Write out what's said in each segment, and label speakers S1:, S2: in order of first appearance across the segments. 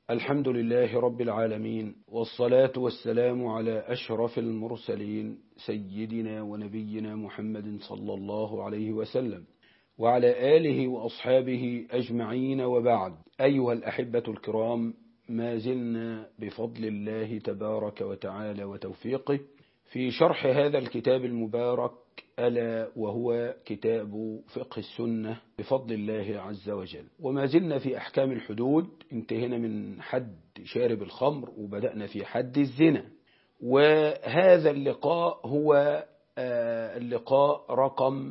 S1: الحمد لله رب العالمين والصلاة والسلام على أشرف المرسلين سيدنا ونبينا محمد صلى الله عليه وسلم وعلى آله وأصحابه أجمعين وبعد أيها الأحبة الكرام ما زلنا بفضل الله تبارك وتعالى وتوفيقه في شرح هذا الكتاب المبارك ألا وهو كتاب فقه السنة بفضل الله عز وجل وما زلنا في أحكام الحدود انتهينا من حد شارب الخمر وبدأنا في حد الزنا وهذا اللقاء هو اللقاء رقم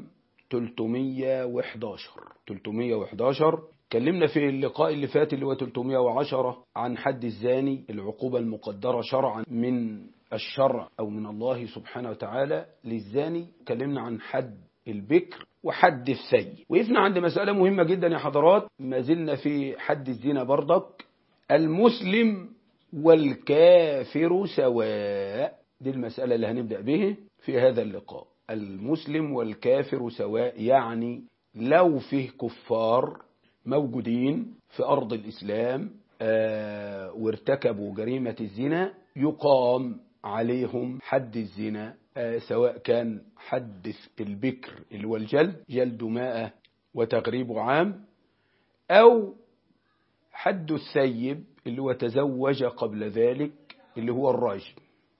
S1: 311 311 اتكلمنا في اللقاء اللي فات اللي هو 310 عن حد الزاني العقوبة المقدرة شرعا من الشرع أو من الله سبحانه وتعالى للزاني اتكلمنا عن حد البكر وحد السيء وقفنا عند مسألة مهمة جدا يا حضرات ما زلنا في حد الزنا برضك المسلم والكافر سواء دي المسألة اللي هنبدأ به في هذا اللقاء المسلم والكافر سواء يعني لو فيه كفار موجودين في أرض الإسلام آه وارتكبوا جريمة الزنا يقام عليهم حد الزنا آه سواء كان حد البكر اللي هو الجلد جلد ماء وتغريب عام أو حد الثيب اللي هو تزوج قبل ذلك اللي هو الرجم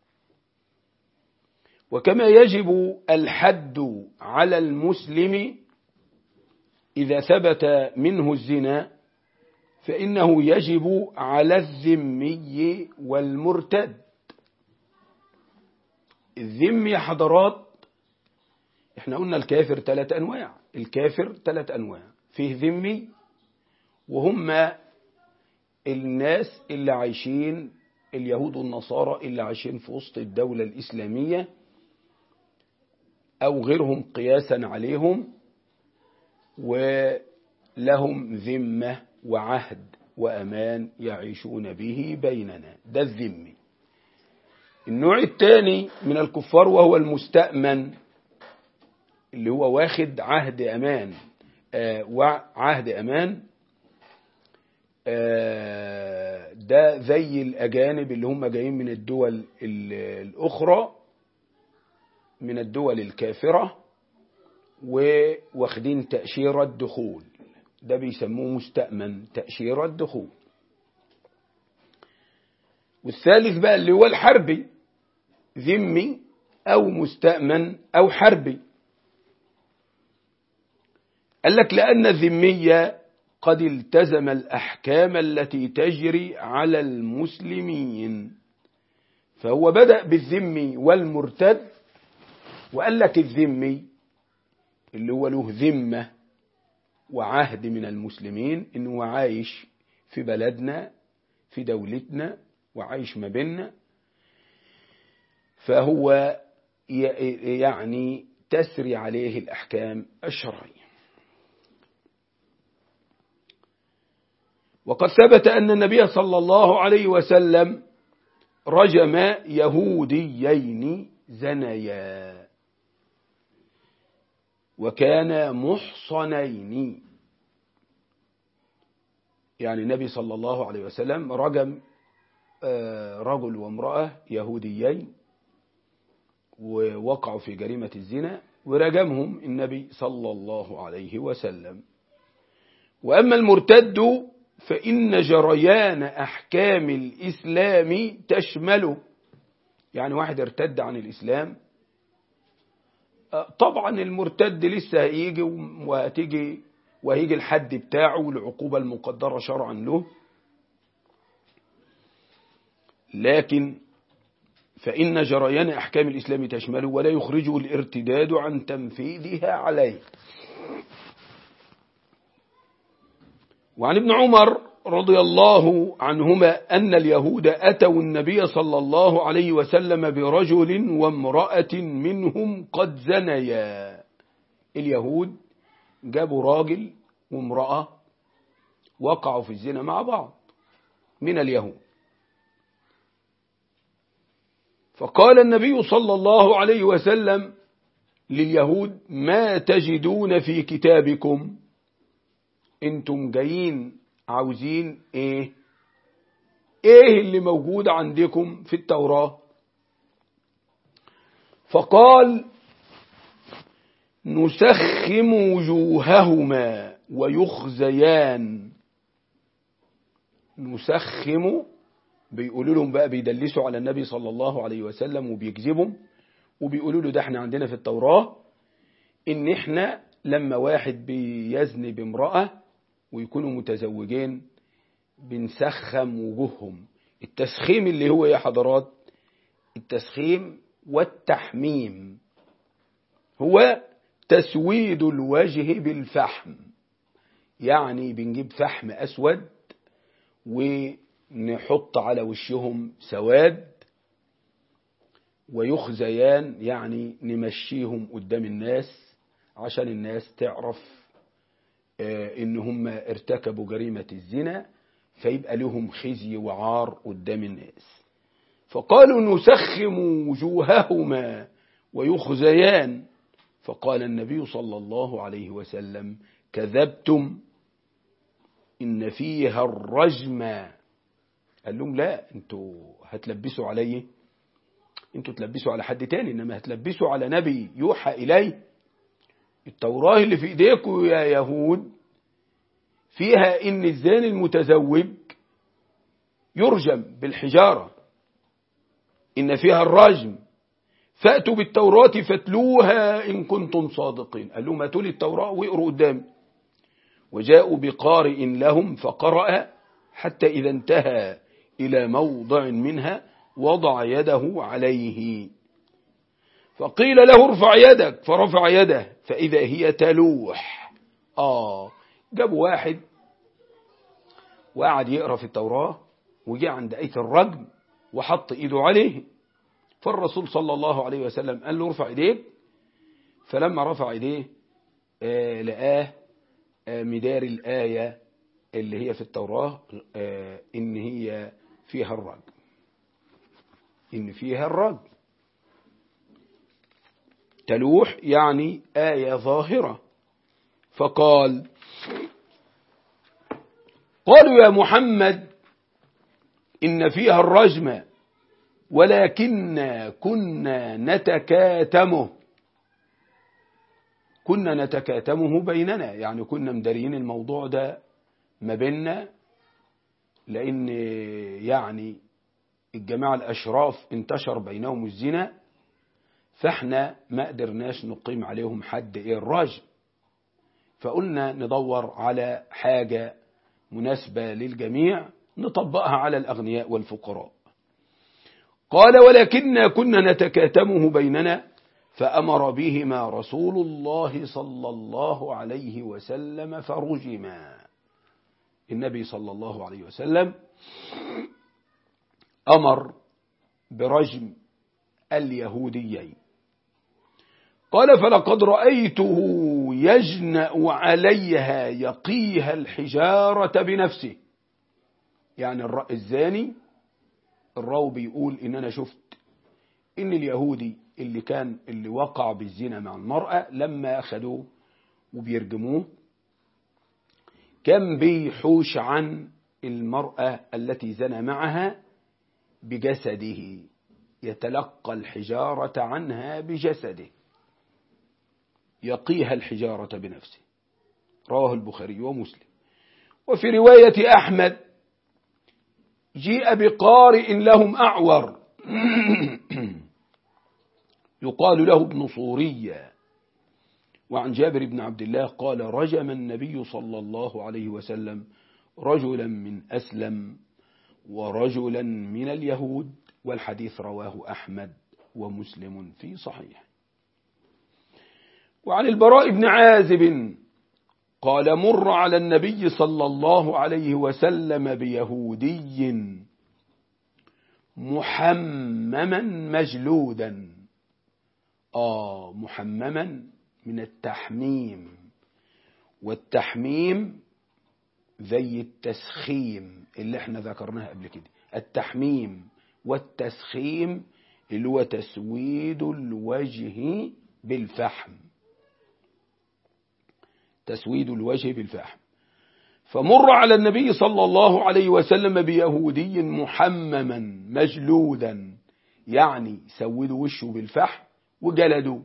S1: وكما يجب الحد على المسلم إذا ثبت منه الزنا فإنه يجب على الذمي والمرتد الذم يا حضرات احنا قلنا الكافر ثلاث أنواع الكافر ثلاث أنواع فيه ذمي وهم الناس اللي عايشين اليهود والنصارى اللي عايشين في وسط الدولة الإسلامية أو غيرهم قياسا عليهم ولهم ذمة وعهد وأمان يعيشون به بيننا ده الذمي النوع الثاني من الكفار وهو المستأمن اللي هو واخد عهد أمان آه وعهد أمان آه ده زي الأجانب اللي هم جايين من الدول الأخرى من الدول الكافرة وواخدين تأشيرة دخول ده بيسموه مستأمن تأشيرة دخول والثالث بقى اللي هو الحربي ذمي أو مستأمن أو حربي قال لك لأن الذمية قد التزم الأحكام التي تجري على المسلمين فهو بدأ بالذمي والمرتد وقال لك الذمي اللي هو له ذمة وعهد من المسلمين انه عايش في بلدنا في دولتنا وعايش ما بيننا فهو يعني تسري عليه الأحكام الشرعية وقد ثبت أن النبي صلى الله عليه وسلم رجم يهوديين زنيا وكان محصنين يعني النبي صلى الله عليه وسلم رجم رجل وامرأة يهوديين ووقعوا في جريمة الزنا ورجمهم النبي صلى الله عليه وسلم وأما المرتد فإن جريان أحكام الإسلام تشمله يعني واحد ارتد عن الإسلام طبعا المرتد لسه هيجي وهتيجي وهيجي الحد بتاعه والعقوبة المقدرة شرعا له لكن فإن جريان أحكام الإسلام تشمله ولا يخرجه الارتداد عن تنفيذها عليه وعن ابن عمر رضي الله عنهما أن اليهود أتوا النبي صلى الله عليه وسلم برجل وامرأة منهم قد زنيا اليهود جابوا راجل وامرأة وقعوا في الزنا مع بعض من اليهود فقال النبي صلى الله عليه وسلم لليهود ما تجدون في كتابكم انتم جايين عاوزين ايه ايه اللي موجود عندكم في التوراة فقال نسخم وجوههما ويخزيان نسخم بيقولوا لهم بقى بيدلسوا على النبي صلى الله عليه وسلم وبيكذبهم وبيقولوا له ده احنا عندنا في التوراة ان احنا لما واحد بيزني بامرأة ويكونوا متزوجين بنسخم وجوههم التسخيم اللي هو يا حضرات التسخيم والتحميم هو تسويد الوجه بالفحم يعني بنجيب فحم أسود ونحط على وشهم سواد ويخزيان يعني نمشيهم قدام الناس عشان الناس تعرف ان هم ارتكبوا جريمة الزنا فيبقى لهم خزي وعار قدام الناس فقالوا نسخم وجوههما ويخزيان فقال النبي صلى الله عليه وسلم كذبتم إن فيها الرجم قال لهم لا انتوا هتلبسوا عليه انتوا تلبسوا على حد تاني انما هتلبسوا على نبي يوحى اليه التوراة اللي في ايديكم يا يهود فيها ان الزاني المتزوج يرجم بالحجارة ان فيها الرجم فأتوا بالتوراة فاتلوها إن كنتم صادقين قال لهم هاتوا لي التوراة واقروا قدامي وجاءوا بقارئ لهم فقرأ حتى إذا انتهى إلى موضع منها وضع يده عليه فقيل له ارفع يدك فرفع يده فإذا هي تلوح آه جابوا واحد وقعد يقرأ في التوراة وجاء عند آية الرجم وحط إيده عليه فالرسول صلى الله عليه وسلم قال له ارفع ايديك فلما رفع ايديه آه لقاه آه مدار الآية اللي هي في التوراة آه إن هي فيها الرجم إن فيها الرجم تلوح يعني آية ظاهرة فقال قالوا يا محمد إن فيها الرجم ولكن كنا نتكاتمه كنا نتكاتمه بيننا يعني كنا مدارين الموضوع ده ما بيننا لأن يعني الجماعة الأشراف انتشر بينهم الزنا فاحنا ما قدرناش نقيم عليهم حد ايه الرجم فقلنا ندور على حاجة مناسبة للجميع نطبقها على الأغنياء والفقراء قال ولكننا كنا نتكاتمه بيننا فأمر بهما رسول الله صلى الله عليه وسلم فرجما النبي صلى الله عليه وسلم أمر برجم اليهوديين قال فلقد رأيته يجنأ عليها يقيها الحجارة بنفسه يعني الزاني الراوي بيقول ان انا شفت ان اليهودي اللي كان اللي وقع بالزنا مع المرأة لما اخدوه وبيرجموه كان بيحوش عن المرأة التي زنى معها بجسده يتلقى الحجارة عنها بجسده يقيها الحجارة بنفسه رواه البخاري ومسلم وفي رواية أحمد جيء بقارئ لهم أعور يقال له ابن صورية وعن جابر بن عبد الله قال رجم النبي صلى الله عليه وسلم رجلا من أسلم ورجلا من اليهود والحديث رواه أحمد ومسلم في صحيح وعن البراء بن عازب قال مر على النبي صلى الله عليه وسلم بيهودي محمما مجلودا آه محمما من التحميم والتحميم زي التسخيم اللي احنا ذكرناها قبل كده التحميم والتسخيم اللي هو تسويد الوجه بالفحم تسويد الوجه بالفحم فمر على النبي صلى الله عليه وسلم بيهودي محمما مجلودا يعني سودوا وشه بالفحم وجلدوا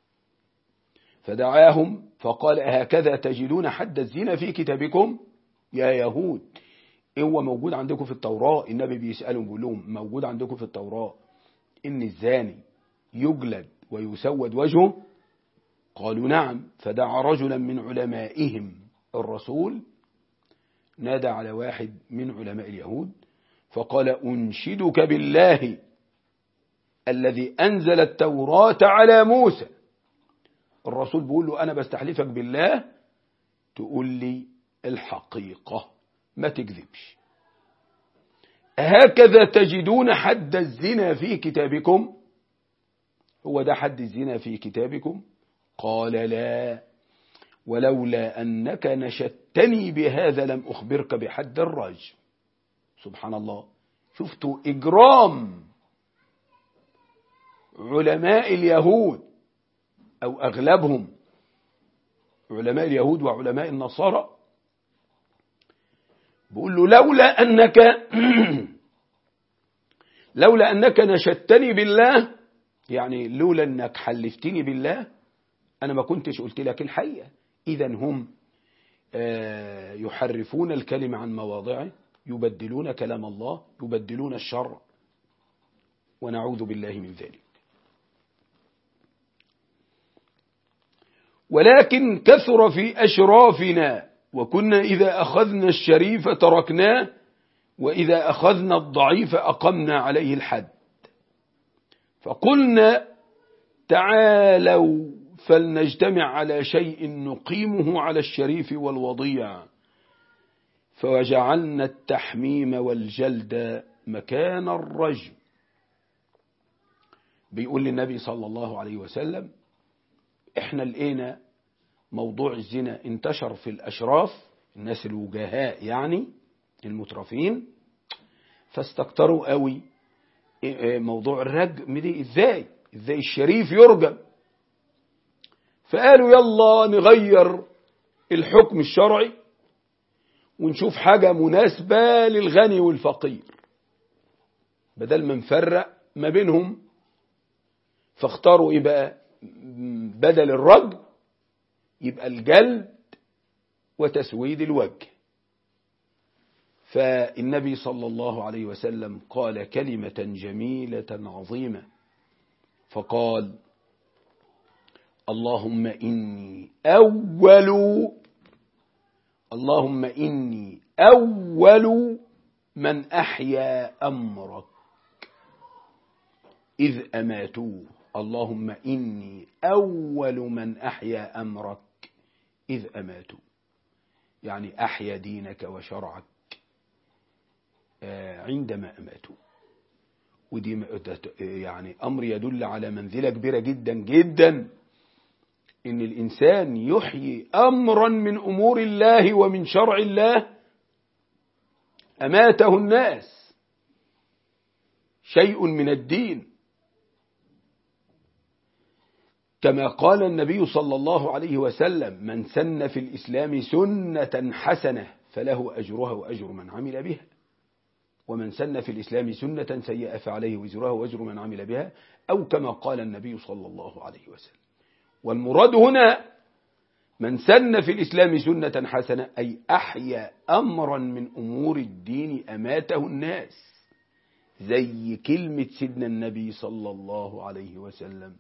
S1: فدعاهم فقال هكذا تجدون حد الزنا في كتابكم يا يهود هو موجود عندكم في التوراة النبي بيسألهم بيقول لهم موجود عندكم في التوراة إن الزاني يجلد ويسود وجهه قالوا نعم فدعا رجلا من علمائهم الرسول نادى على واحد من علماء اليهود فقال أنشدك بالله الذي أنزل التوراة على موسى الرسول بيقول له أنا بستحلفك بالله تقول لي الحقيقة ما تكذبش هكذا تجدون حد الزنا في كتابكم هو ده حد الزنا في كتابكم قال لا ولولا أنك نشدتني بهذا لم أخبرك بحد الرجم سبحان الله شفتوا إجرام علماء اليهود أو أغلبهم علماء اليهود وعلماء النصارى بيقول له لولا أنك لولا أنك نشدتني بالله يعني لولا أنك حلفتني بالله أنا ما كنتش قلت لك الحقيقة إذا هم يحرفون الكلمة عن مواضعه يبدلون كلام الله يبدلون الشر ونعوذ بالله من ذلك ولكن كثر في أشرافنا وكنا إذا أخذنا الشريف تركناه وإذا أخذنا الضعيف أقمنا عليه الحد فقلنا تعالوا فلنجتمع على شيء نقيمه على الشريف والوضيع فوجعلنا التحميم والجلد مكان الرجم بيقول للنبي صلى الله عليه وسلم احنا لقينا موضوع الزنا انتشر في الأشراف الناس الوجهاء يعني المترفين فاستكتروا قوي موضوع الرجم دي ازاي ازاي الشريف يرجم فقالوا يلا نغير الحكم الشرعي ونشوف حاجة مناسبة للغني والفقير بدل ما نفرق ما بينهم فاختاروا ايه بقى بدل الرجم يبقى الجلد وتسويد الوجه فالنبي صلى الله عليه وسلم قال كلمة جميلة عظيمة فقال اللهم إني أول اللهم إني أول من أحيا أمرك إذ أماتوه اللهم إني أول من أحيا أمرك إذ أماتوا يعني أحيا دينك وشرعك عندما أماتوا ودي يعني أمر يدل على منزلة كبيرة جدا جدا إن الإنسان يحيي أمرا من أمور الله ومن شرع الله أماته الناس شيء من الدين كما قال النبي صلى الله عليه وسلم من سن في الإسلام سنة حسنة فله أجرها وأجر من عمل بها ومن سن في الإسلام سنة سيئة فعليه وزرها وأجر من عمل بها أو كما قال النبي صلى الله عليه وسلم والمراد هنا من سن في الإسلام سنة حسنة أي أحيا أمرا من أمور الدين أماته الناس زي كلمة سيدنا النبي صلى الله عليه وسلم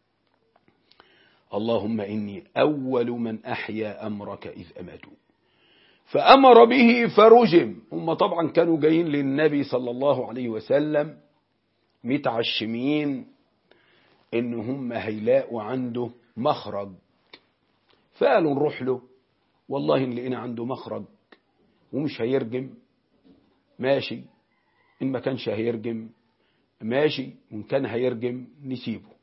S1: اللهم إني أول من أحيا أمرك إذ أماتوا فأمر به فرجم هم طبعا كانوا جايين للنبي صلى الله عليه وسلم متعشمين إن هم هيلاقوا عنده مخرج فقالوا نروح له والله إن لقينا عنده مخرج ومش هيرجم ماشي إن ما كانش هيرجم ماشي وإن كان هيرجم نسيبه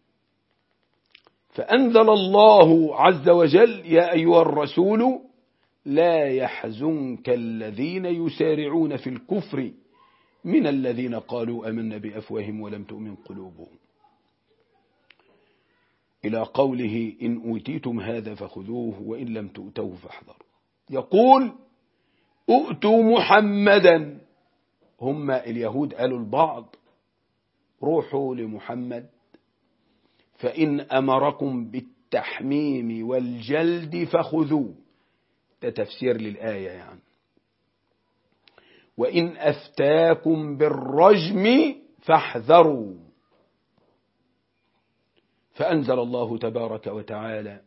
S1: فأنزل الله عز وجل يا أيها الرسول لا يحزنك الذين يسارعون في الكفر من الذين قالوا أمنا بأفواههم ولم تؤمن قلوبهم إلى قوله إن أوتيتم هذا فخذوه وإن لم تؤتوه فاحذروا يقول ائتوا محمدا هم اليهود قالوا البعض روحوا لمحمد فإن أمركم بالتحميم والجلد فخذوه ده تفسير للآية يعني وإن أفتاكم بالرجم فاحذروا فأنزل الله تبارك وتعالى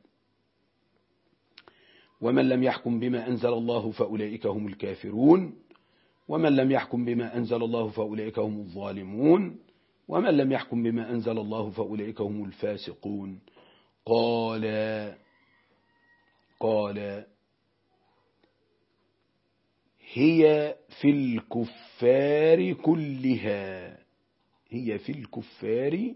S1: ومن لم يحكم بما أنزل الله فأولئك هم الكافرون ومن لم يحكم بما أنزل الله فأولئك هم الظالمون ومن لم يحكم بما أنزل الله فأولئك هم الفاسقون قال قال هي في الكفار كلها هي في الكفار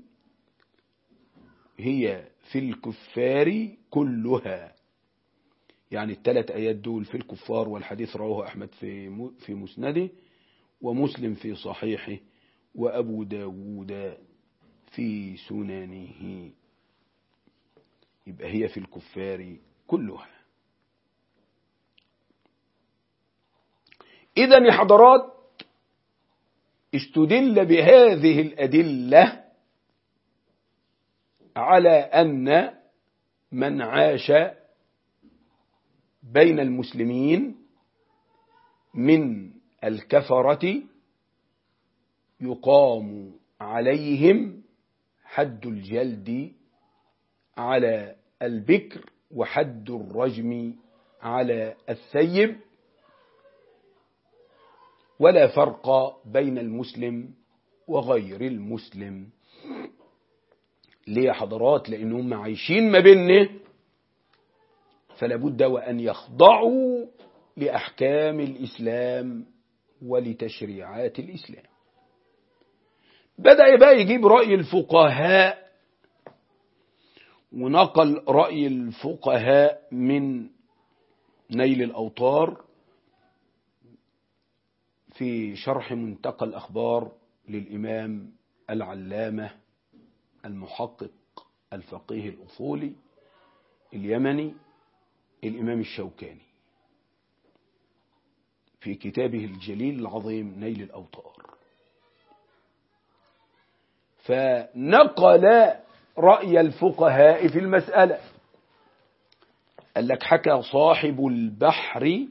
S1: هي في الكفار كلها يعني الثلاث آيات دول في الكفار والحديث رواه أحمد في في مسنده ومسلم في صحيحه وأبو داود في سننه يبقى هي في الكفار كلها إذا يا حضرات استدل بهذه الأدلة على أن من عاش بين المسلمين من الكفرة يقام عليهم حد الجلد على البكر وحد الرجم على الثيب ولا فرق بين المسلم وغير المسلم ليه يا حضرات لأنهم عايشين ما بيننا فلا بد وأن يخضعوا لأحكام الإسلام ولتشريعات الإسلام بدأ بقى يجيب رأي الفقهاء ونقل رأي الفقهاء من نيل الأوطار في شرح منتقى الأخبار للإمام العلامة المحقق الفقيه الأصولي اليمني الإمام الشوكاني في كتابه الجليل العظيم نيل الأوطار فنقل رأي الفقهاء في المسألة قال لك حكى صاحب البحر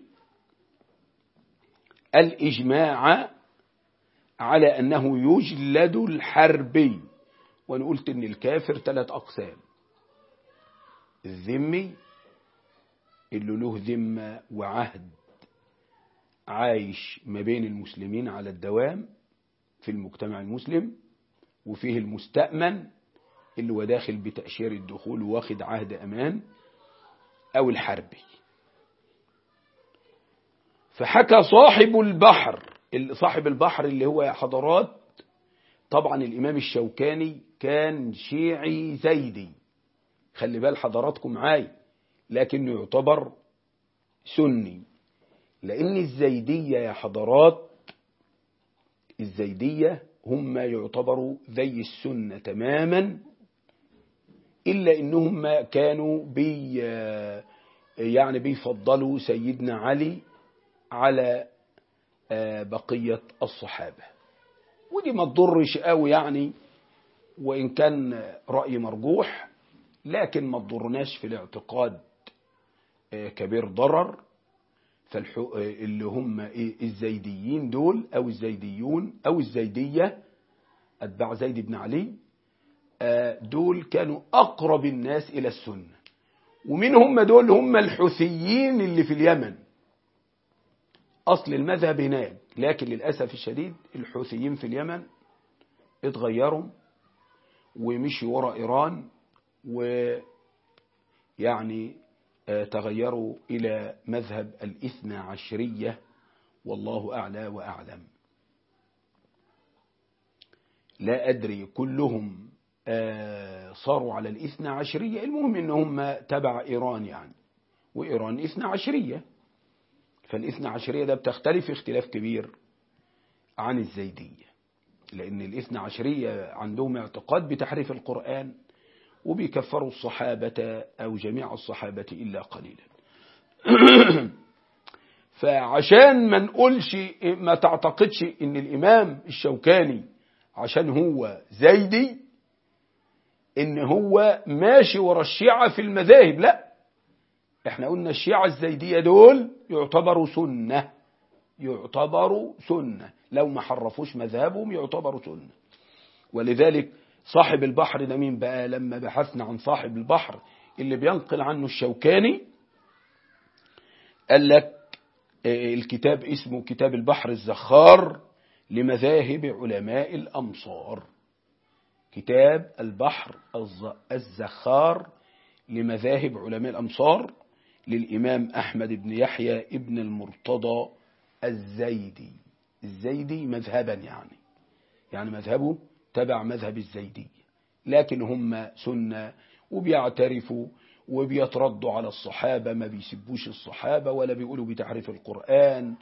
S1: الإجماع على أنه يجلد الحربي وأنا قلت أن الكافر ثلاث أقسام الذمي اللي له ذمة وعهد عايش ما بين المسلمين على الدوام في المجتمع المسلم وفيه المستأمن اللي هو داخل بتأشير الدخول واخد عهد أمان أو الحربي فحكى صاحب البحر صاحب البحر اللي هو يا حضرات طبعا الإمام الشوكاني كان شيعي زيدي خلي بال حضراتكم معايا لكنه يعتبر سني لأن الزيدية يا حضرات الزيدية هم يعتبروا ذي السنة تماما إلا إنهم كانوا بي يعني بيفضلوا سيدنا علي على بقية الصحابة ودي ما تضرش قوي يعني وإن كان رأي مرجوح لكن ما تضرناش في الاعتقاد كبير ضرر فالحو... اللي هم إيه الزيديين دول أو الزيديون أو الزيدية أتباع زيد بن علي دول كانوا أقرب الناس إلى السنة ومن هم دول هم الحوثيين اللي في اليمن أصل المذهب هناك لكن للأسف الشديد الحوثيين في اليمن اتغيروا ومشوا وراء إيران ويعني تغيروا إلى مذهب الاثنى عشرية والله أعلى وأعلم لا أدري كلهم صاروا على الاثنى عشرية المهم أنهم تبع إيران يعني وإيران اثنى عشرية فالاثنى عشرية ده بتختلف اختلاف كبير عن الزيدية لأن الاثنى عشرية عندهم اعتقاد بتحريف القرآن وبيكفروا الصحابة أو جميع الصحابة إلا قليلا فعشان ما نقولش ما تعتقدش ان الامام الشوكاني عشان هو زيدي ان هو ماشي ورا الشيعة في المذاهب لا احنا قلنا الشيعة الزيدية دول يعتبروا سنة يعتبروا سنة لو ما حرفوش مذهبهم يعتبروا سنة ولذلك صاحب البحر ده مين بقى لما بحثنا عن صاحب البحر اللي بينقل عنه الشوكاني قال لك الكتاب اسمه كتاب البحر الزخار لمذاهب علماء الأمصار كتاب البحر الزخار لمذاهب علماء الأمصار للإمام أحمد بن يحيى ابن المرتضى الزيدي الزيدي مذهبا يعني يعني مذهبه تبع مذهب الزيدي لكن هم سنة وبيعترفوا وبيتردوا على الصحابة ما بيسبوش الصحابة ولا بيقولوا بتحريف القرآن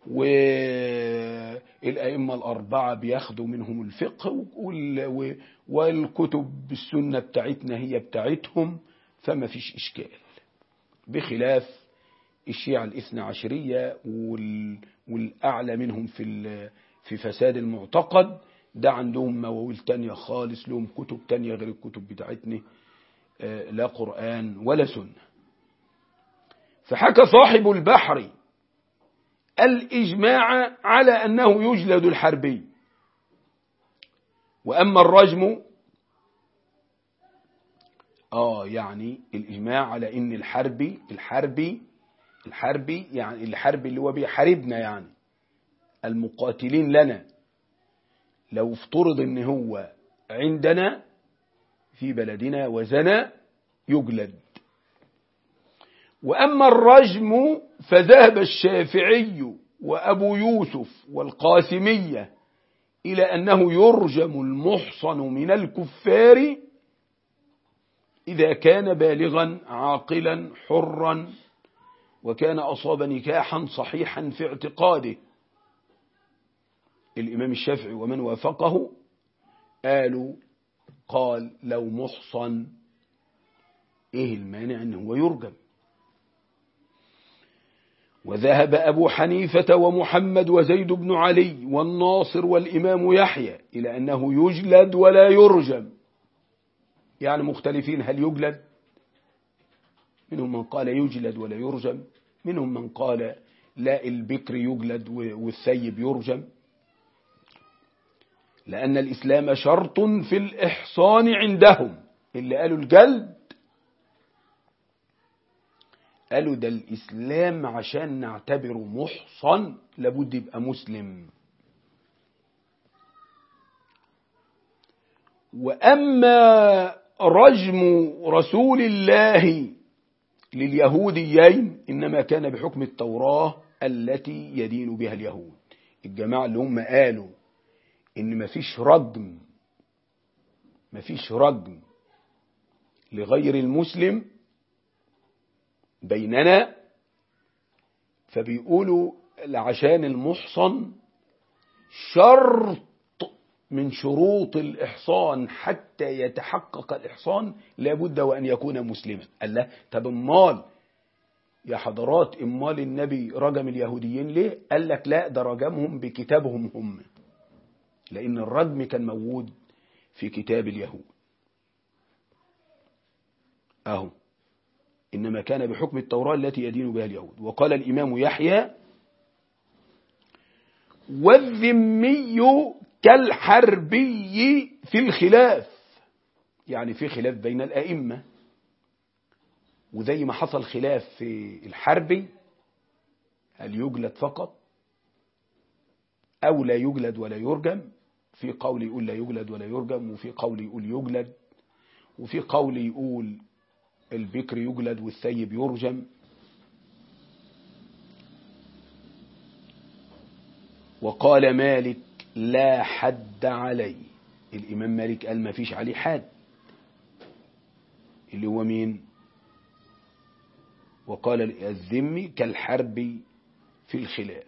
S1: والأئمة الأربعة بياخدوا منهم الفقه والكتب السنة بتاعتنا هي بتاعتهم فما فيش إشكال بخلاف الشيعة الاثنى عشرية والأعلى منهم في في فساد المعتقد ده عندهم مواويل تانية خالص لهم كتب تانية غير الكتب بتاعتنا لا قرآن ولا سنة فحكى صاحب البحر الإجماع على أنه يجلد الحربي وأما الرجم آه يعني الإجماع على أن الحربي الحربي الحربي يعني الحربي اللي هو بيحاربنا يعني المقاتلين لنا لو افترض ان هو عندنا في بلدنا وزنى يجلد وأما الرجم فذهب الشافعي وأبو يوسف والقاسمية إلى أنه يرجم المحصن من الكفار إذا كان بالغا عاقلا حرا وكان أصاب نكاحا صحيحا في اعتقاده الإمام الشافعي ومن وافقه قالوا قال لو محصن إيه المانع أنه هو يرجم وذهب أبو حنيفة ومحمد وزيد بن علي والناصر والإمام يحيى إلى أنه يجلد ولا يرجم يعني مختلفين هل يجلد منهم من قال يجلد ولا يرجم منهم من قال لا البكر يجلد والثيب يرجم لأن الإسلام شرط في الإحصان عندهم اللي قالوا الجلد قالوا ده الإسلام عشان نعتبره محصن لابد يبقى مسلم وأما رجم رسول الله لليهوديين إنما كان بحكم التوراة التي يدين بها اليهود الجماعة اللي هم قالوا إن مفيش رجم مفيش رجم لغير المسلم بيننا فبيقولوا عشان المحصن شرط من شروط الإحصان حتى يتحقق الإحصان لابد وأن يكون مسلما قال لا طب امال يا حضرات امال النبي رجم اليهوديين ليه قال لك لا ده رجمهم بكتابهم هم لأن الرجم كان موجود في كتاب اليهود أهو إنما كان بحكم التوراة التي يدين بها اليهود وقال الإمام يحيى والذمي كالحربي في الخلاف يعني في خلاف بين الأئمة وزي ما حصل خلاف في الحربي هل يجلد فقط أو لا يجلد ولا يرجم في قول يقول لا يجلد ولا يرجم وفي قول يقول يجلد وفي قول يقول البكر يجلد والثيب يرجم وقال مالك لا حد عليه الإمام مالك قال ما فيش عليه حد اللي هو مين وقال الذم كالحرب في الخلاف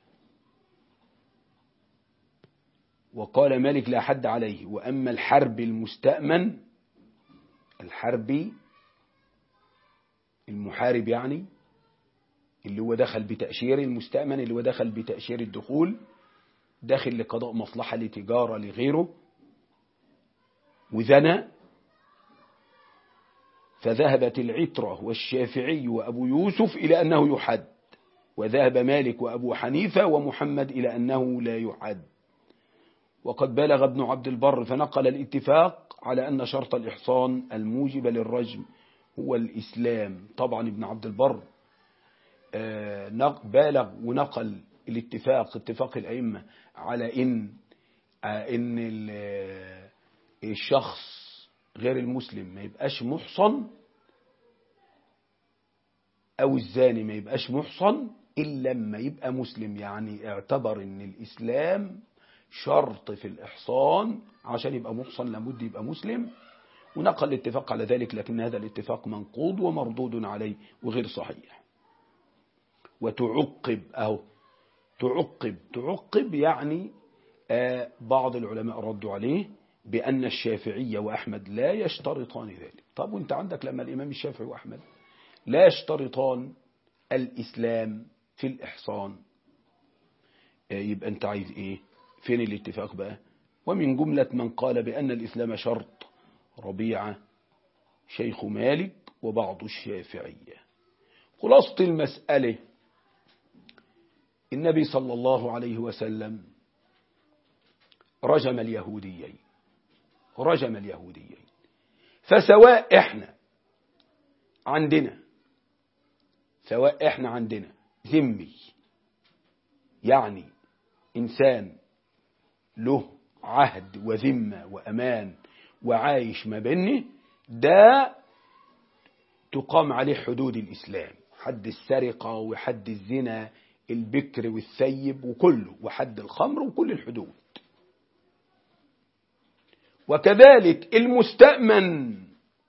S1: وقال مالك لا حد عليه وأما الحرب المستأمن الحربي المحارب يعني اللي هو دخل بتأشير المستأمن اللي هو دخل بتأشير الدخول داخل لقضاء مصلحة لتجارة لغيره وزنى فذهبت العترة والشافعي وأبو يوسف إلى أنه يحد وذهب مالك وأبو حنيفة ومحمد إلى أنه لا يحد وقد بلغ ابن عبد البر فنقل الاتفاق على أن شرط الإحصان الموجب للرجم هو الإسلام طبعا ابن عبد البر بالغ ونقل الاتفاق اتفاق الأئمة على إن إن الشخص غير المسلم ما يبقاش محصن أو الزاني ما يبقاش محصن إلا لما يبقى مسلم يعني اعتبر إن الإسلام شرط في الإحصان عشان يبقى محصن لابد يبقى مسلم ونقل الاتفاق على ذلك لكن هذا الاتفاق منقوض ومردود عليه وغير صحيح وتعقب أهو تعقب تعقب يعني آه بعض العلماء ردوا عليه بأن الشافعية وأحمد لا يشترطان ذلك طب وانت عندك لما الإمام الشافعي وأحمد لا يشترطان الإسلام في الإحصان آه يبقى انت عايز ايه فين الاتفاق بقى ومن جملة من قال بأن الإسلام شرط ربيعة شيخ مالك وبعض الشافعية خلاصة المسألة النبي صلى الله عليه وسلم رجم اليهوديين رجم اليهوديين فسواء احنا عندنا سواء احنا عندنا ذمي يعني انسان له عهد وذمة وأمان وعايش ما بينه ده تقام عليه حدود الإسلام حد السرقة وحد الزنا البكر والثيب وكله وحد الخمر وكل الحدود وكذلك المستأمن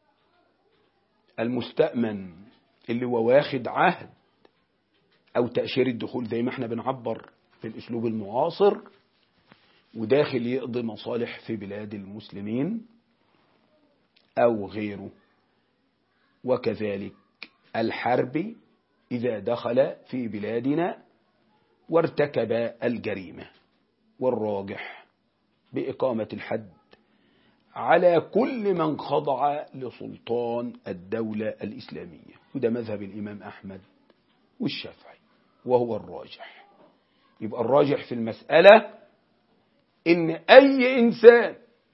S1: المستأمن اللي هو واخد عهد أو تأشير الدخول زي ما احنا بنعبر في الأسلوب المعاصر وداخل يقضي مصالح في بلاد المسلمين أو غيره وكذلك الحرب إذا دخل في بلادنا وارتكب الجريمة والراجح بإقامة الحد على كل من خضع لسلطان الدولة الإسلامية وده مذهب الإمام أحمد والشافعي وهو الراجح يبقى الراجح في المسألة إن أي إنسان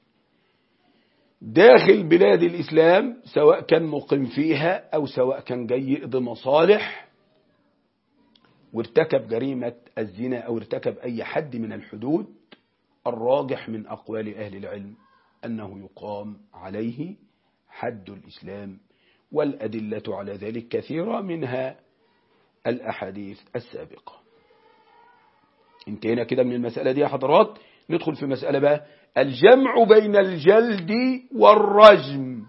S1: داخل بلاد الإسلام سواء كان مقيم فيها أو سواء كان جاي يقضي مصالح وارتكب جريمة الزنا أو ارتكب أي حد من الحدود الراجح من أقوال أهل العلم أنه يقام عليه حد الإسلام والأدلة على ذلك كثيرة منها الأحاديث السابقة انتهينا كده من المسألة دي يا حضرات ندخل في مسألة بقى الجمع بين الجلد والرجم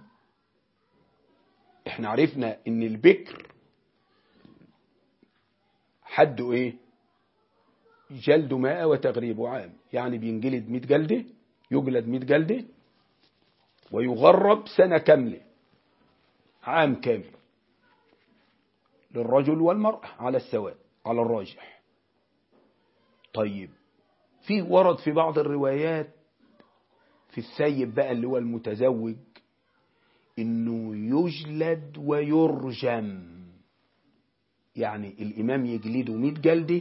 S1: احنا عرفنا ان البكر حده ايه جلد ماء وتغريب عام يعني بينجلد 100 جلدة يجلد 100 جلدة ويغرب سنة كاملة عام كامل للرجل والمرأة على السواء على الراجح طيب في ورد في بعض الروايات في السيب بقى اللي هو المتزوج انه يجلد ويرجم يعني الامام يجلده 100 جلده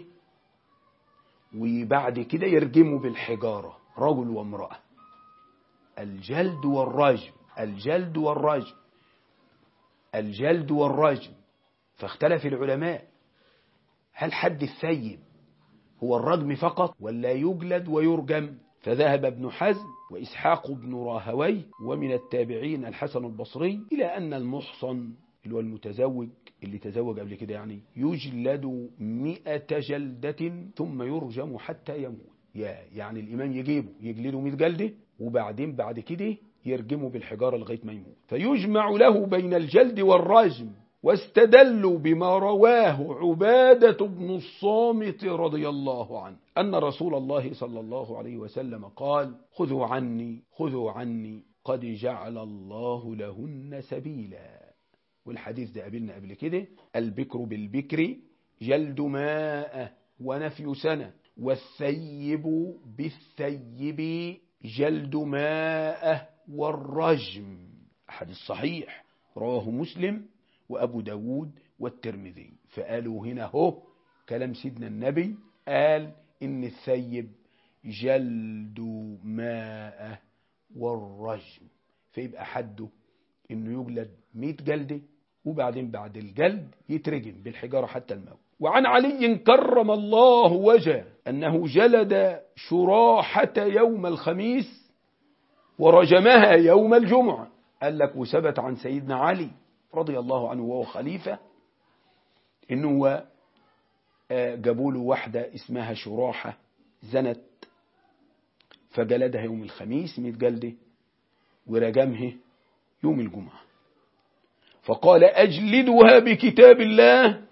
S1: وبعد كده يرجمه بالحجارة رجل وامرأة الجلد والرجم الجلد والرجم الجلد والرجم فاختلف العلماء هل حد الثيب هو الرجم فقط ولا يجلد ويرجم فذهب ابن حزم وإسحاق بن راهوي ومن التابعين الحسن البصري إلى أن المحصن اللي هو المتزوج اللي تزوج قبل كده يعني يجلد مئة جلدة ثم يرجم حتى يموت يا يعني الإمام يجيبه يجلده مئة جلدة وبعدين بعد كده يرجمه بالحجارة لغاية ما يموت فيجمع له بين الجلد والرجم واستدلوا بما رواه عبادة بن الصامت رضي الله عنه أن رسول الله صلى الله عليه وسلم قال خذوا عني خذوا عني قد جعل الله لهن سبيلا والحديث ده قابلنا قبل كده البكر بالبكر جلد ماء ونفي سنة والثيب بالثيب جلد ماء والرجم حديث صحيح رواه مسلم وأبو داود والترمذي فقالوا هنا هو كلام سيدنا النبي قال إن الثيب جلد ماء والرجم فيبقى حده إنه يجلد 100 جلدة وبعدين بعد الجلد يترجم بالحجارة حتى الموت وعن علي كرم الله وجهه أنه جلد شراحة يوم الخميس ورجمها يوم الجمعة قال لك وثبت عن سيدنا علي رضي الله عنه وهو خليفة إنه جابوا له واحدة اسمها شراحة زنت فجلدها يوم الخميس 100 جلدة ورجمها يوم الجمعة فقال أجلدها بكتاب الله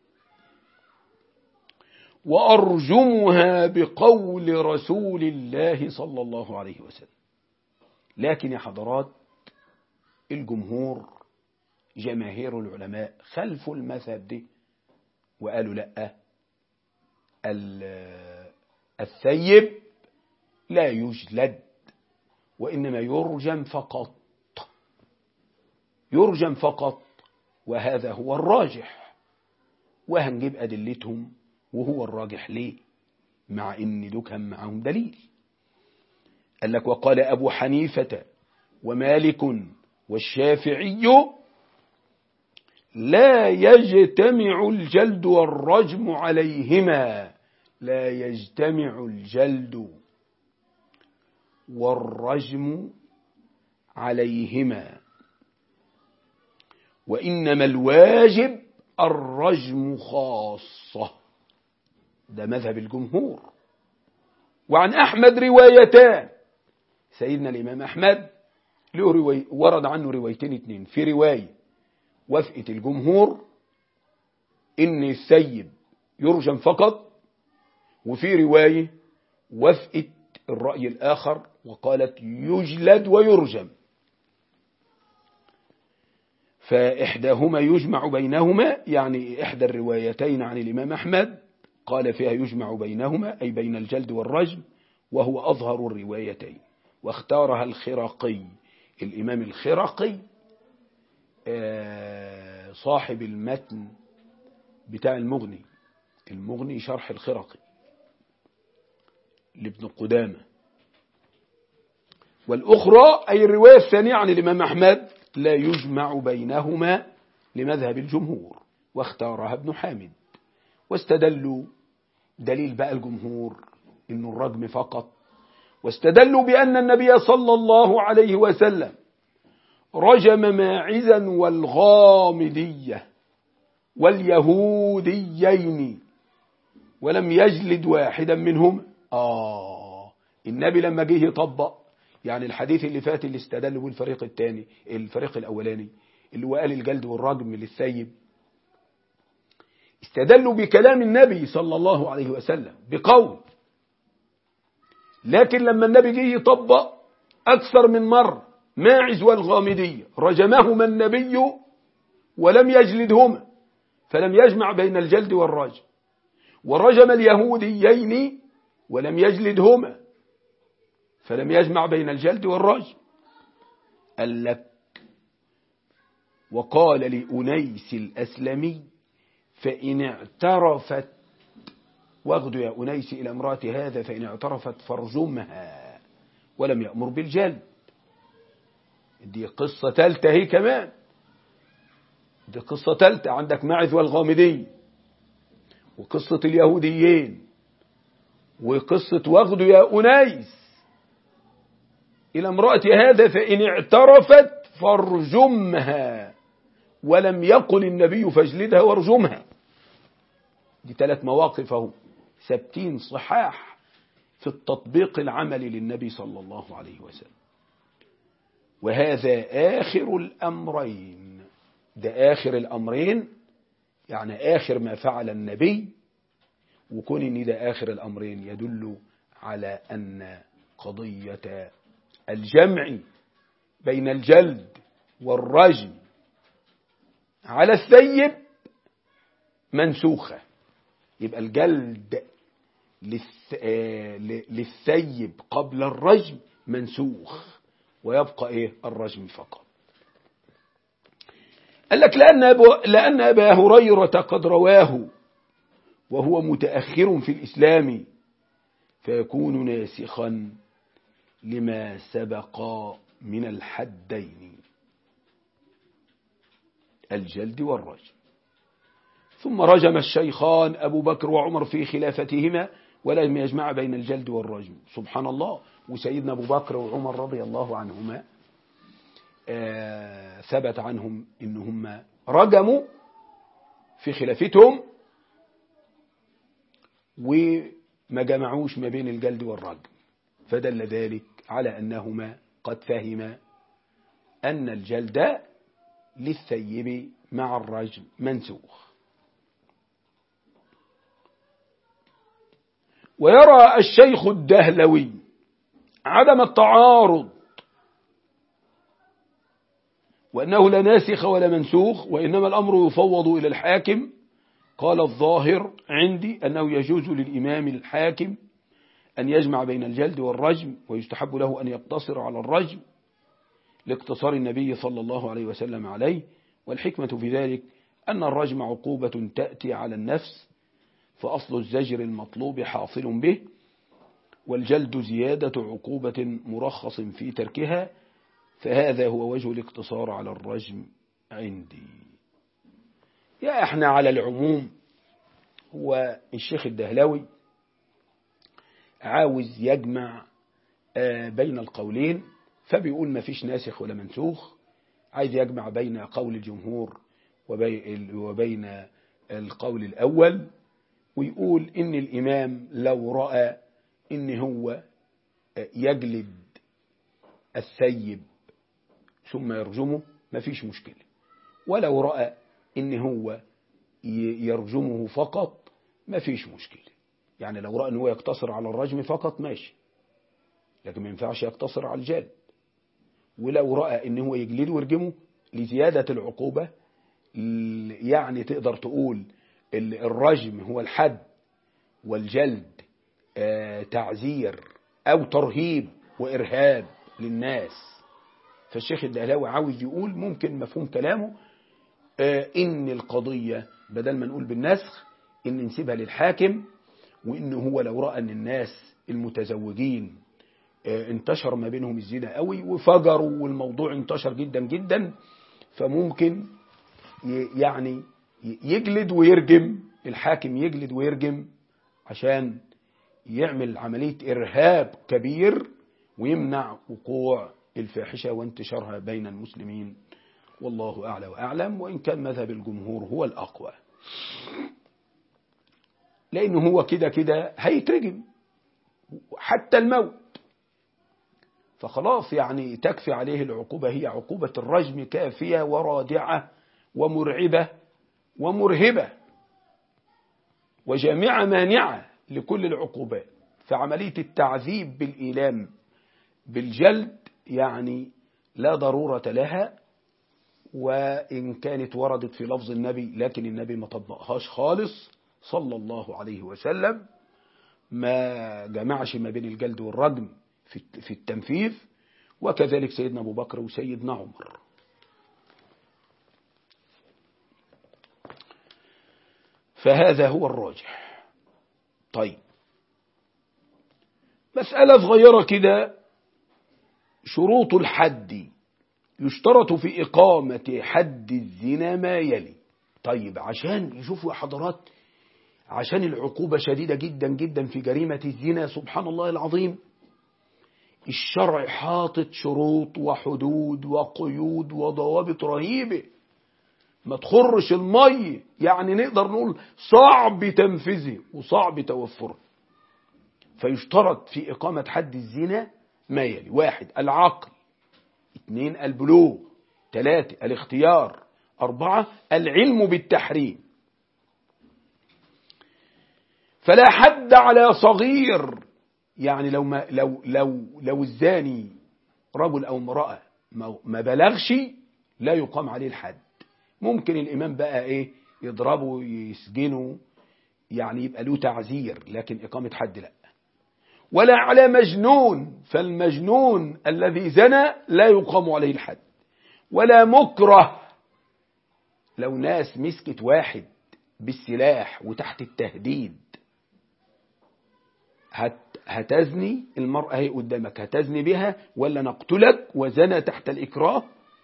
S1: وأرجمها بقول رسول الله صلى الله عليه وسلم لكن يا حضرات الجمهور جماهير العلماء خلفوا المذهب دي وقالوا لا الثيب لا يجلد وإنما يرجم فقط يرجم فقط وهذا هو الراجح وهنجيب أدلتهم وهو الراجح ليه مع إن دول كان معهم دليل قال لك وقال أبو حنيفة ومالك والشافعي لا يجتمع الجلد والرجم عليهما لا يجتمع الجلد والرجم عليهما وإنما الواجب الرجم خاصة ده مذهب الجمهور وعن أحمد روايتان سيدنا الإمام أحمد له رواي ورد عنه روايتين اتنين في رواية وفقة الجمهور إن السيب يرجم فقط وفي رواية وفقة الرأي الآخر وقالت يجلد ويرجم فإحداهما يجمع بينهما يعني إحدى الروايتين عن الإمام أحمد قال فيها يجمع بينهما أي بين الجلد والرجم وهو أظهر الروايتين واختارها الخرقي الإمام الخرقي صاحب المتن بتاع المغني المغني شرح الخرقي لابن قدامة والأخرى أي الرواية الثانية عن الإمام أحمد لا يجمع بينهما لمذهب الجمهور واختارها ابن حامد واستدلوا دليل بقى الجمهور إنه الرجم فقط واستدلوا بأن النبي صلى الله عليه وسلم رجم ماعزا والغامدية واليهوديين ولم يجلد واحدا منهم آه النبي لما جه يطبق يعني الحديث اللي فات اللي استدلوا الفريق الثاني الفريق الأولاني اللي هو قال الجلد والرجم للثيب استدلوا بكلام النبي صلى الله عليه وسلم بقول لكن لما النبي جه يطبق أكثر من مرة ماعز والغامدية رجمهما النبي ولم يجلدهما فلم يجمع بين الجلد والرجم ورجم اليهوديين ولم يجلدهما فلم يجمع بين الجلد والرجم قال لك وقال لأنيس الأسلمي فإن اعترفت واغد يا أنيس إلى امرأة هذا فإن اعترفت فارجمها ولم يأمر بالجلد دي قصة تالتة هي كمان دي قصة تالتة عندك معذ والغامدي وقصة اليهوديين وقصة واغد يا أنيس إلى امرأة هذا فإن اعترفت فارجمها ولم يقل النبي فاجلدها وارجمها دي ثلاث مواقف اهو ثابتين صحاح في التطبيق العملي للنبي صلى الله عليه وسلم وهذا آخر الأمرين ده آخر الأمرين يعني آخر ما فعل النبي وكون ان ده آخر الأمرين يدل على أن قضية الجمع بين الجلد والرجم على الثيب منسوخة يبقى الجلد للث... آه، ل- للثيب قبل الرجم منسوخ ويبقى ايه الرجم فقط قال لك لأن, أبو... لأن أبا هريرة قد رواه وهو متأخر في الإسلام فيكون ناسخا لما سبق من الحدين الجلد والرجم ثم رجم الشيخان أبو بكر وعمر في خلافتهما ولم يجمع بين الجلد والرجم سبحان الله وسيدنا أبو بكر وعمر رضي الله عنهما آه ثبت عنهم إنهم رجموا في خلافتهم وما جمعوش ما بين الجلد والرجم فدل ذلك على أنهما قد فهما أن الجلد للثيب مع الرجم منسوخ ويرى الشيخ الدهلوي عدم التعارض وأنه لا ناسخ ولا منسوخ وإنما الأمر يفوض إلى الحاكم قال الظاهر عندي أنه يجوز للإمام الحاكم أن يجمع بين الجلد والرجم ويستحب له أن يقتصر على الرجم لاقتصار النبي صلى الله عليه وسلم عليه والحكمة في ذلك أن الرجم عقوبة تأتي على النفس فأصل الزجر المطلوب حاصل به والجلد زيادة عقوبة مرخص في تركها فهذا هو وجه الاقتصار على الرجم عندي يا احنا على العموم هو الشيخ الدهلوي عاوز يجمع بين القولين فبيقول ما فيش ناسخ ولا منسوخ عايز يجمع بين قول الجمهور وبين القول الأول ويقول إن الإمام لو رأى إن هو يجلد الثيب ثم يرجمه ما فيش مشكلة ولو رأى إن هو يرجمه فقط ما فيش مشكلة يعني لو رأى إن هو يقتصر على الرجم فقط ماشي لكن ما ينفعش يقتصر على الجلد ولو رأى إن هو يجلده ويرجمه لزيادة العقوبة يعني تقدر تقول الرجم هو الحد والجلد تعزير أو ترهيب وإرهاب للناس فالشيخ الدهلاوي عاوز يقول ممكن مفهوم كلامه إن القضية بدل ما نقول بالنسخ إن نسيبها للحاكم وإن هو لو رأى أن الناس المتزوجين انتشر ما بينهم الزنا قوي وفجروا والموضوع انتشر جدا جدا فممكن يعني يجلد ويرجم الحاكم يجلد ويرجم عشان يعمل عملية إرهاب كبير ويمنع وقوع الفاحشة وانتشارها بين المسلمين والله أعلى وأعلم وإن كان مذهب الجمهور هو الأقوى لأنه هو كده كده هيترجم حتى الموت فخلاص يعني تكفي عليه العقوبة هي عقوبة الرجم كافية ورادعة ومرعبة ومرهبة وجامعة مانعة لكل العقوبات فعملية التعذيب بالإيلام بالجلد يعني لا ضرورة لها وإن كانت وردت في لفظ النبي لكن النبي ما طبقهاش خالص صلى الله عليه وسلم ما جمعش ما بين الجلد والرجم في التنفيذ وكذلك سيدنا أبو بكر وسيدنا عمر فهذا هو الراجح طيب مسألة صغيرة كده شروط الحد يشترط في إقامة حد الزنا ما يلي طيب عشان يشوفوا يا حضرات عشان العقوبة شديدة جدا جدا في جريمة الزنا سبحان الله العظيم الشرع حاطط شروط وحدود وقيود وضوابط رهيبة ما تخرش المي يعني نقدر نقول صعب تنفيذه وصعب توفره فيشترط في إقامة حد الزنا ما يلي واحد العقل اثنين البلوغ ثلاثة الاختيار أربعة العلم بالتحريم فلا حد على صغير يعني لو ما لو لو لو الزاني رجل او امراه ما بلغش لا يقام عليه الحد ممكن الامام بقى ايه يضربه يسجنه يعني يبقى له تعزير لكن إقامة حد لا ولا على مجنون فالمجنون الذي زنى لا يقام عليه الحد ولا مكره لو ناس مسكت واحد بالسلاح وتحت التهديد هت هتزني المرأة هي قدامك هتزني بها ولا نقتلك وزنى تحت الإكراه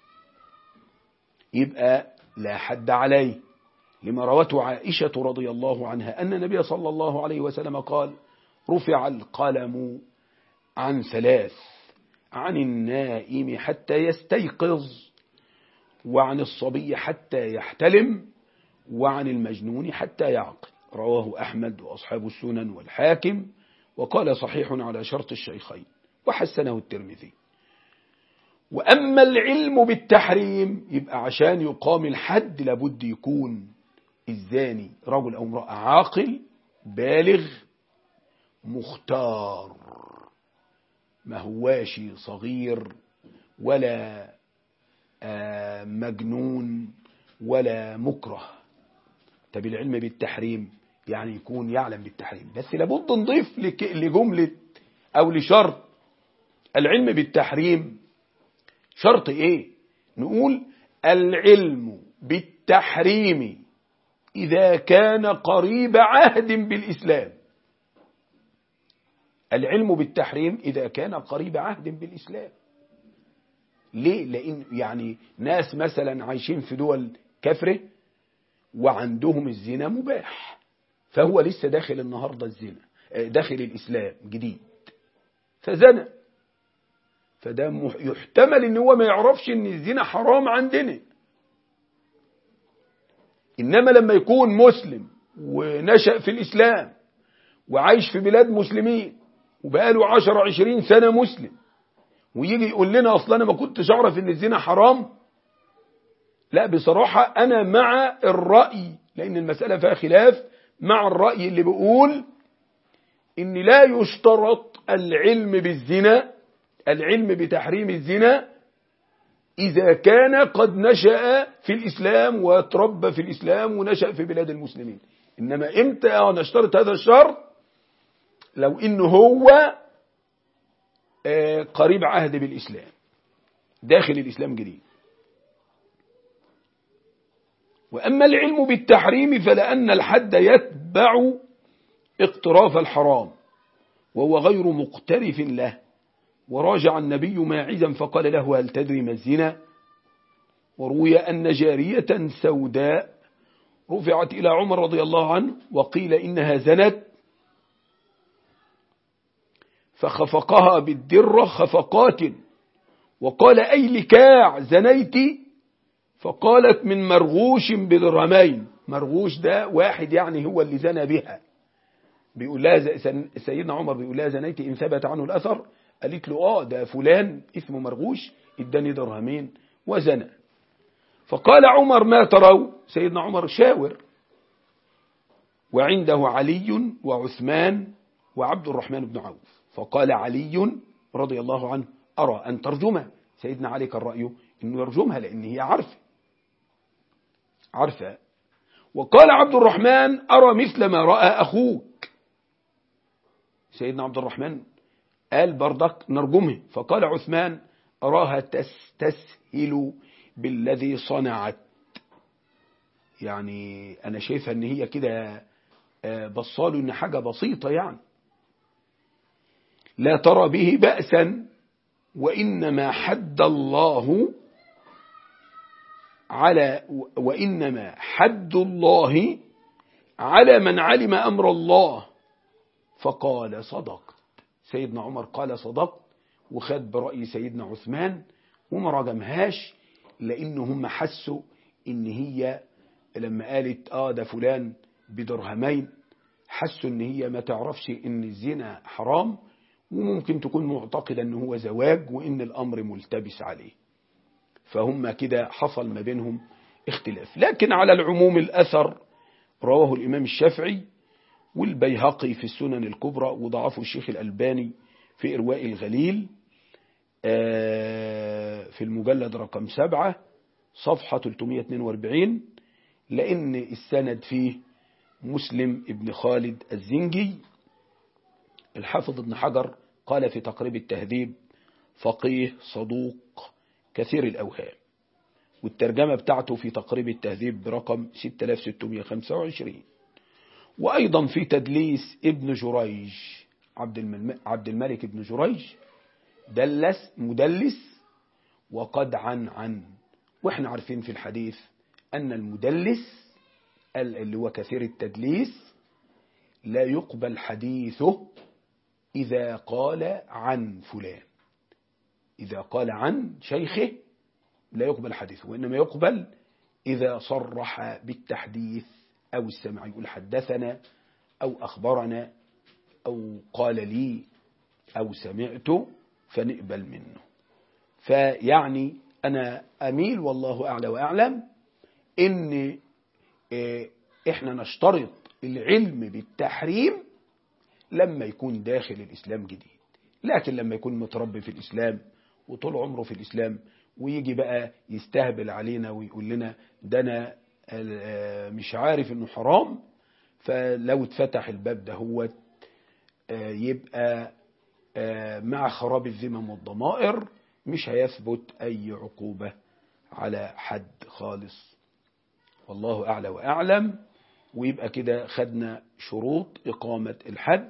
S1: يبقى لا حد عليه لما روته عائشة رضي الله عنها أن النبي صلى الله عليه وسلم قال رفع القلم عن ثلاث عن النائم حتى يستيقظ وعن الصبي حتى يحتلم وعن المجنون حتى يعقل رواه أحمد وأصحاب السنن والحاكم وقال صحيح على شرط الشيخين وحسنه الترمذي وأما العلم بالتحريم يبقى عشان يقام الحد لابد يكون الزاني رجل أو امرأة عاقل بالغ مختار ما هواش صغير ولا مجنون ولا مكره طب العلم بالتحريم يعني يكون يعلم بالتحريم بس لابد نضيف لجملة أو لشرط العلم بالتحريم شرط إيه نقول العلم بالتحريم إذا كان قريب عهد بالإسلام العلم بالتحريم إذا كان قريب عهد بالإسلام ليه لأن يعني ناس مثلا عايشين في دول كفرة وعندهم الزنا مباح فهو لسه داخل النهاردة الزنا داخل الإسلام جديد فزنى فده يحتمل ان هو ما يعرفش ان الزنا حرام عندنا إنما لما يكون مسلم ونشأ في الإسلام وعايش في بلاد مسلمين وبقاله عشر عشرين سنة مسلم ويجي يقول لنا أصلا أنا ما كنتش أعرف إن الزنا حرام لا بصراحة أنا مع الرأي لأن المسألة فيها خلاف مع الرأي اللي بيقول إن لا يشترط العلم بالزنا العلم بتحريم الزنا إذا كان قد نشأ في الإسلام وتربى في الإسلام ونشأ في بلاد المسلمين إنما إمتى نشترط هذا الشرط لو إنه هو قريب عهد بالإسلام داخل الإسلام جديد وأما العلم بالتحريم فلأن الحد يتبع اقتراف الحرام وهو غير مقترف له وراجع النبي ماعزا فقال له هل تدري ما الزنا وروي أن جارية سوداء رفعت إلى عمر رضي الله عنه وقيل إنها زنت فخفقها بالدرة خفقات وقال أي لكاع زنيت فقالت من مرغوش بدرهمين مرغوش ده واحد يعني هو اللي زنى بها بيقول لها سيدنا عمر بيقول لها زنيت إن ثبت عنه الأثر قالت له آه ده فلان اسمه مرغوش اداني درهمين وزنى فقال عمر ما تروا سيدنا عمر شاور وعنده علي وعثمان وعبد الرحمن بن عوف فقال علي رضي الله عنه أرى أن ترجمها سيدنا علي كان رأيه أنه يرجمها لأن هي عارفة عارفة وقال عبد الرحمن أرى مثل ما رأى أخوك سيدنا عبد الرحمن قال بردك نرجمه فقال عثمان أراها تستسهل بالذي صنعت يعني أنا شايفها أن هي كده بصاله أن حاجة بسيطة يعني لا ترى به بأسا وإنما حد الله على وإنما حد الله على من علم أمر الله فقال صدقت سيدنا عمر قال صدقت وخد برأي سيدنا عثمان وما رجمهاش لأن هم حسوا إن هي لما قالت آه ده فلان بدرهمين حسوا إن هي ما تعرفش إن الزنا حرام وممكن تكون معتقدة إن هو زواج وإن الأمر ملتبس عليه فهم كده حصل ما بينهم اختلاف لكن على العموم الأثر رواه الإمام الشافعي والبيهقي في السنن الكبرى وضعفه الشيخ الألباني في إرواء الغليل في المجلد رقم سبعة صفحة 342 لأن السند فيه مسلم ابن خالد الزنجي الحافظ ابن حجر قال في تقريب التهذيب فقيه صدوق كثير الأوهام والترجمة بتاعته في تقريب التهذيب برقم 6625 وأيضا في تدليس ابن جريج عبد الملك ابن جريج دلس مدلس وقد عن عن واحنا عارفين في الحديث أن المدلس اللي هو كثير التدليس لا يقبل حديثه إذا قال عن فلان إذا قال عن شيخه لا يقبل حديثه وإنما يقبل إذا صرح بالتحديث أو السمع يقول حدثنا أو أخبرنا أو قال لي أو سمعت فنقبل منه فيعني أنا أميل والله أعلى وأعلم إن إحنا نشترط العلم بالتحريم لما يكون داخل الإسلام جديد لكن لما يكون متربي في الإسلام وطول عمره في الإسلام ويجي بقى يستهبل علينا ويقول لنا ده أنا مش عارف إنه حرام فلو اتفتح الباب ده هو يبقى مع خراب الذمم والضمائر مش هيثبت أي عقوبة على حد خالص والله أعلى وأعلم ويبقى كده خدنا شروط إقامة الحد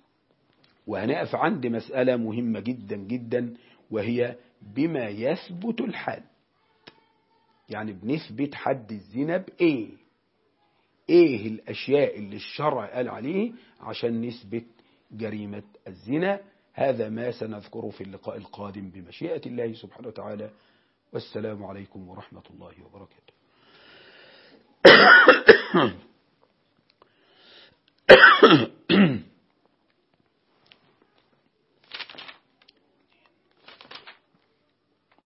S1: وهنقف عند مسألة مهمة جدا جدا وهي بما يثبت الحد يعني بنثبت حد الزنا بإيه إيه الأشياء اللي الشرع قال عليه عشان نثبت جريمة الزنا هذا ما سنذكره في اللقاء القادم بمشيئة الله سبحانه وتعالى والسلام عليكم ورحمة الله وبركاته